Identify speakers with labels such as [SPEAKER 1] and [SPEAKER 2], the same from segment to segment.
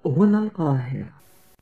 [SPEAKER 1] هنا القاهرة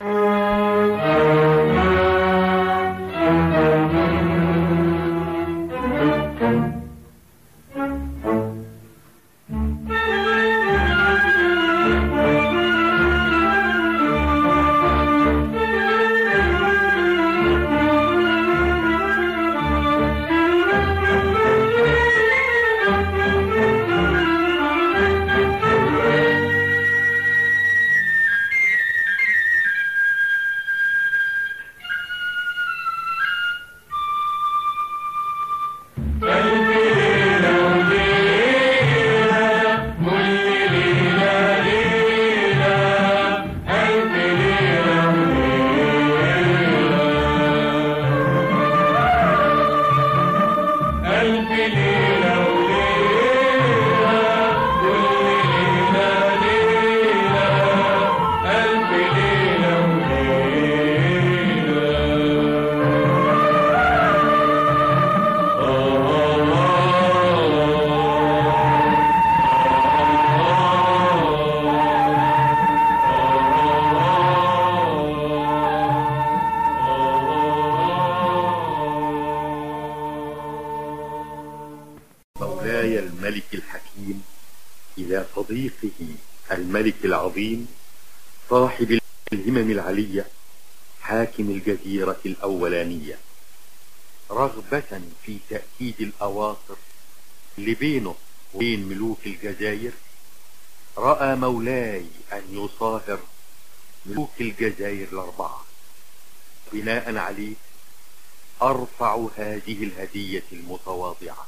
[SPEAKER 2] مولاي الملك الحكيم إلى صديقه الملك العظيم صاحب الهمم العلية حاكم الجزيرة الأولانية رغبة في تأكيد الأواصر اللي بينه وبين ملوك الجزائر رأى مولاي أن يصاهر ملوك الجزائر الأربعة بناء عليه أرفع هذه الهدية المتواضعة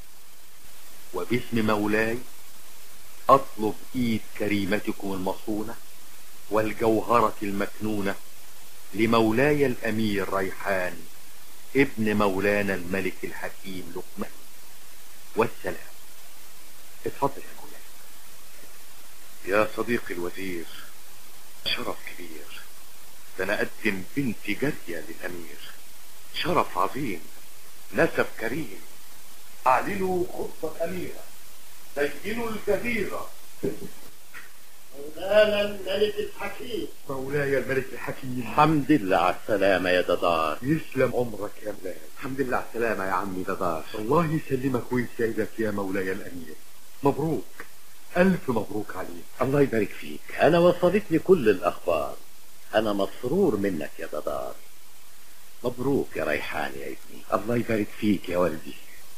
[SPEAKER 2] وباسم مولاي أطلب إيد كريمتكم المصونة والجوهرة المكنونة لمولاي الأمير ريحان ابن مولانا الملك الحكيم لقمان والسلام اتفضل يا مولاي
[SPEAKER 3] يا صديقي الوزير شرف كبير سنقدم بنت جارية للأمير شرف عظيم نسب كريم أعلنوا خطة أميرة سجلوا الجزيرة
[SPEAKER 4] مولانا الملك الحكيم
[SPEAKER 2] مولاي الملك الحكيم
[SPEAKER 5] الحمد لله على السلامة يا ددار
[SPEAKER 2] يسلم عمرك يا مولاي
[SPEAKER 5] الحمد لله على السلامة يا عمي ددار
[SPEAKER 2] الله يسلمك ويسعدك يا مولاي الأمير مبروك ألف مبروك عليك
[SPEAKER 5] الله يبارك فيك أنا وصلتني كل الأخبار أنا مسرور منك يا ددار مبروك يا ريحان يا ابني
[SPEAKER 2] الله يبارك فيك يا والدي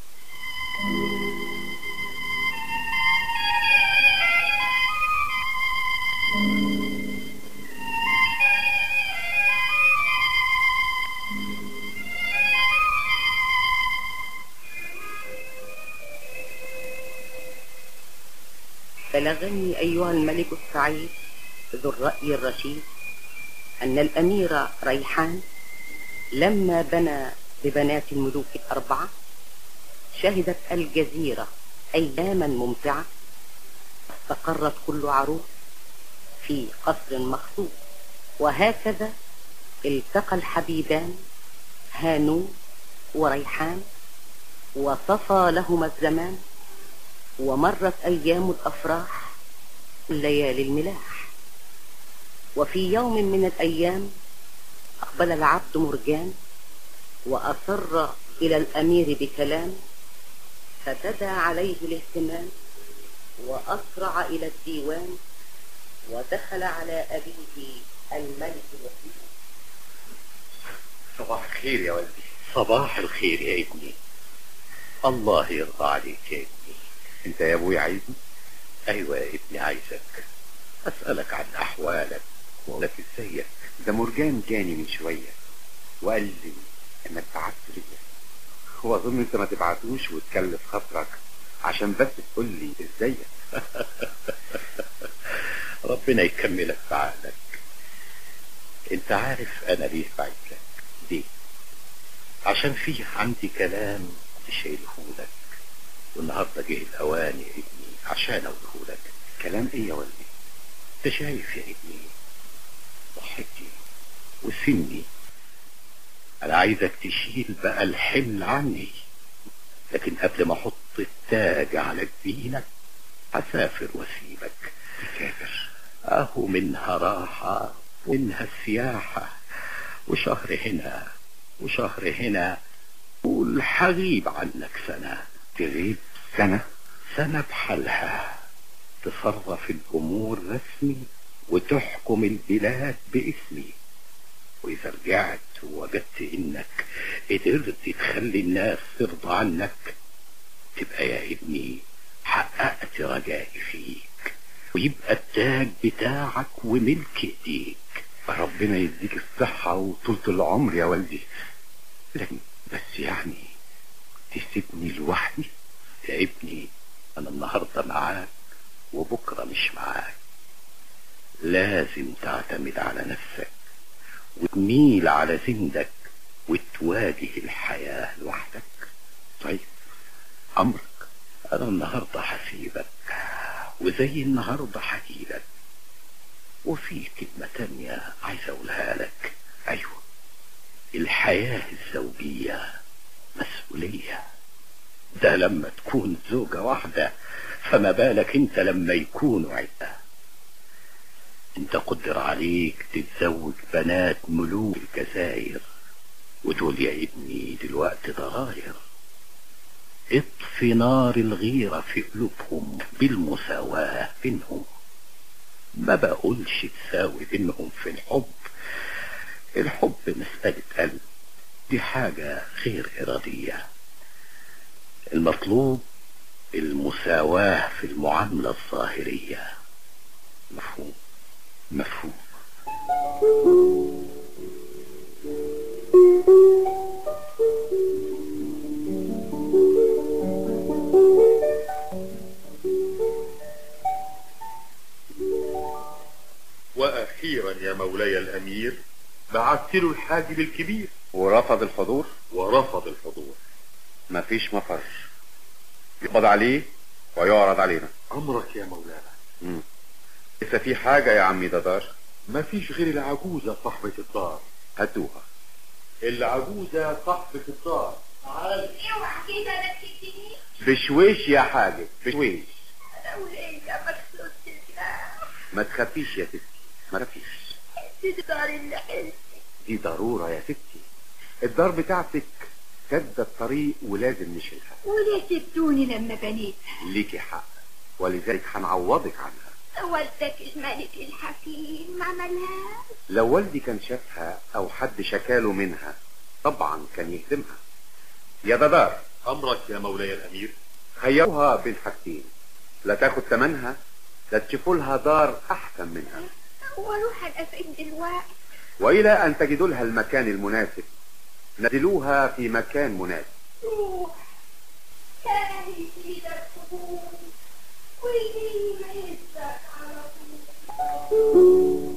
[SPEAKER 6] بلغني أيها الملك السعيد ذو الرأي الرشيد أن الأمير ريحان لما بنى ببنات الملوك الأربعة شهدت الجزيرة أياما ممتعة استقرت كل عروس في قصر مخصوص وهكذا التقى الحبيبان هانون وريحان وصفى لهما الزمان ومرت أيام الأفراح ليالي الملاح وفي يوم من الأيام أقبل العبد مرجان وأصر إلى الأمير بكلام فبدا عليه الاهتمام وأسرع إلى الديوان ودخل على أبيه الملك الوكيل
[SPEAKER 3] صباح الخير يا والدي
[SPEAKER 5] صباح الخير يا ابني الله يرضى عليك يا ابني
[SPEAKER 3] انت يا ابوي عايزني
[SPEAKER 5] أيوة يا ابني عايزك أسألك عن أحوالك ولك ازيك
[SPEAKER 3] ده مرجان جاني من شوية وقال لي انك بعت لي واظن انت ما تبعتوش وتكلف خاطرك عشان بس تقول لي ازيك
[SPEAKER 5] ربنا يكملك في عقلك انت عارف انا ليه بعت لك ليه عشان فيه عندي كلام تشيله لك والنهارده جه الاوان يا ابني عشان اقوله لك
[SPEAKER 3] كلام ايه يا والدي
[SPEAKER 5] انت شايف يا ابني صحتي وسني انا عايزك تشيل بقى الحمل عني لكن قبل ما احط التاج على جبينك هسافر واسيبك
[SPEAKER 3] تسافر
[SPEAKER 5] اهو منها راحة ومنها السياحة وشهر هنا وشهر هنا والحغيب عنك سنة
[SPEAKER 3] تغيب سنة
[SPEAKER 5] سنة بحالها تصرف الأمور رسمي وتحكم البلاد باسمي وإذا رجعت ووجدت إنك قدرت تخلي الناس ترضى عنك تبقى يا ابني حققت رجائي فيك ويبقى التاج بتاعك وملك ايديك
[SPEAKER 3] ربنا يديك الصحة وطولة العمر يا والدي لكن بس يعني تسيبني لوحدي
[SPEAKER 5] يا ابني انا النهارده معاك وبكره مش معاك لازم تعتمد على نفسك وتميل على زندك وتواجه الحياة لوحدك طيب أمرك أنا النهاردة هسيبك وزي النهاردة هجيلك وفي كلمة تانية عايز أقولها لك أيوة الحياة الزوجية مسؤولية ده لما تكون زوجة واحدة فما بالك انت لما يكونوا عدة انت قدر عليك تتزوج بنات ملوك الجزائر وتقول يا ابني دلوقتي ضراير اطفي نار الغيرة في قلوبهم بالمساواة بينهم ما بقولش تساوي بينهم في الحب الحب مسألة قلب دي حاجة غير إرادية المطلوب المساواة في المعاملة الظاهرية مفهوم
[SPEAKER 3] مفهوم
[SPEAKER 2] واخيرا يا مولاي الامير بعثت له الحاجب الكبير
[SPEAKER 3] ورفض الحضور
[SPEAKER 2] ورفض الحضور
[SPEAKER 3] مفيش مفر يقبض عليه ويعرض علينا
[SPEAKER 2] امرك يا مولانا
[SPEAKER 3] لسه في حاجة يا عمي ددار
[SPEAKER 2] ما فيش غير العجوزة صاحبة الدار
[SPEAKER 3] هاتوها
[SPEAKER 2] العجوزة صاحبة الدار
[SPEAKER 4] تعال
[SPEAKER 1] اوعى كده ما تكتنيش
[SPEAKER 3] بشويش يا حاجة بشويش
[SPEAKER 1] انا وليا مكسوس الجناح
[SPEAKER 3] ما تخافيش يا ستي ما تخافيش
[SPEAKER 1] تقدر اللي حلت
[SPEAKER 3] دي ضرورة يا ستي الدار بتاعتك سد الطريق ولازم نشيلها
[SPEAKER 1] وليه سبتوني لما بنيتها
[SPEAKER 3] ليكي حق ولذلك هنعوضك عنها
[SPEAKER 1] والدك الملك الحكيم ما عملهاش
[SPEAKER 3] لو والدي كان شافها او حد شكاله منها طبعا كان يهدمها يا ددار
[SPEAKER 2] امرك يا مولاي الامير
[SPEAKER 3] خيروها بين حاجتين لا تاخد ثمنها لا تشوفوا لها دار احسن منها
[SPEAKER 1] واروح ابقى فين دلوقتي
[SPEAKER 3] والى ان تجدوا لها المكان المناسب نزلوها في مكان مناسب
[SPEAKER 1] روح كان يفيد القبول ويجي ما يسرق على طول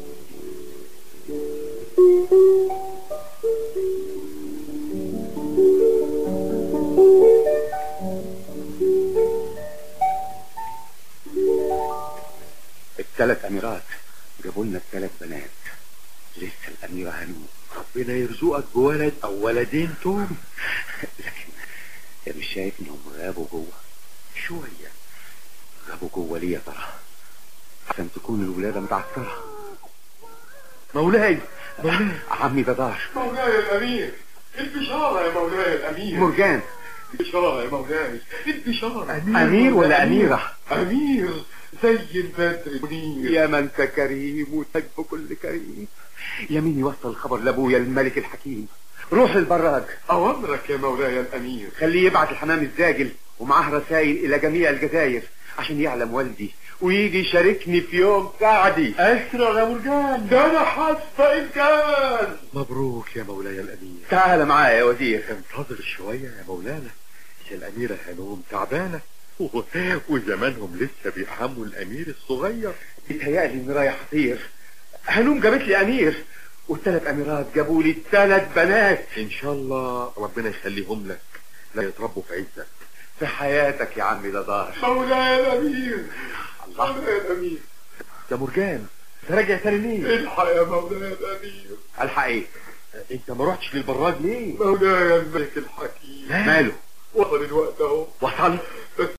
[SPEAKER 3] الثلاث اميرات جابوا لنا الثلاث بنات لسه الاميره هنوم
[SPEAKER 2] ربنا يرزقك بولد او ولدين توم
[SPEAKER 3] لكن انت مش شايف انهم غابوا جوه
[SPEAKER 2] شوية
[SPEAKER 3] غابوا جوه ليه يا ترى عشان تكون الولاده متعثره
[SPEAKER 2] مولاي مولاي
[SPEAKER 3] عمي ددار
[SPEAKER 2] مولاي الامير البشارة يا مولاي الامير
[SPEAKER 3] مرجان
[SPEAKER 2] البشارة يا مولاي البشارة
[SPEAKER 3] امير ولا اميره
[SPEAKER 2] امير زي البدر المنير
[SPEAKER 3] يا من انت كريم وتجب كل كريم يا مين يوصل الخبر لابويا الملك الحكيم روح البراج
[SPEAKER 2] اوامرك يا مولاي الامير
[SPEAKER 3] خليه يبعت الحمام الزاجل ومعاه رسائل الى جميع الجزائر عشان يعلم والدي ويجي يشاركني في يوم سعدي
[SPEAKER 2] اسرع يا مرجان ده انا حاسه امكان مبروك يا مولاي الامير
[SPEAKER 3] تعال معايا يا وزير
[SPEAKER 2] انتظر شوية يا مولانا الأميرة هنوم تعبانة و- وزمانهم لسه بيحموا الأمير الصغير
[SPEAKER 3] بيتهيألي اني رايح اطير هنوم جابت لي امير والثلاث اميرات جابوا لي ثلاث بنات
[SPEAKER 2] إن شاء الله ربنا يخليهم لك لا يتربوا في عزك
[SPEAKER 3] في حياتك يا عمي ددار
[SPEAKER 2] مولاي الأمير
[SPEAKER 3] الله.
[SPEAKER 2] مولاي الأمير
[SPEAKER 3] يا مرجان انت راجع تاني ليه؟
[SPEAKER 2] الحق يا مولاي الأمير
[SPEAKER 3] الحق ايه؟
[SPEAKER 2] أنت ما رحتش للبراج ليه؟ مولاي الملك الحكيم
[SPEAKER 3] ماله؟
[SPEAKER 2] وصل الوقت أهو
[SPEAKER 3] وصل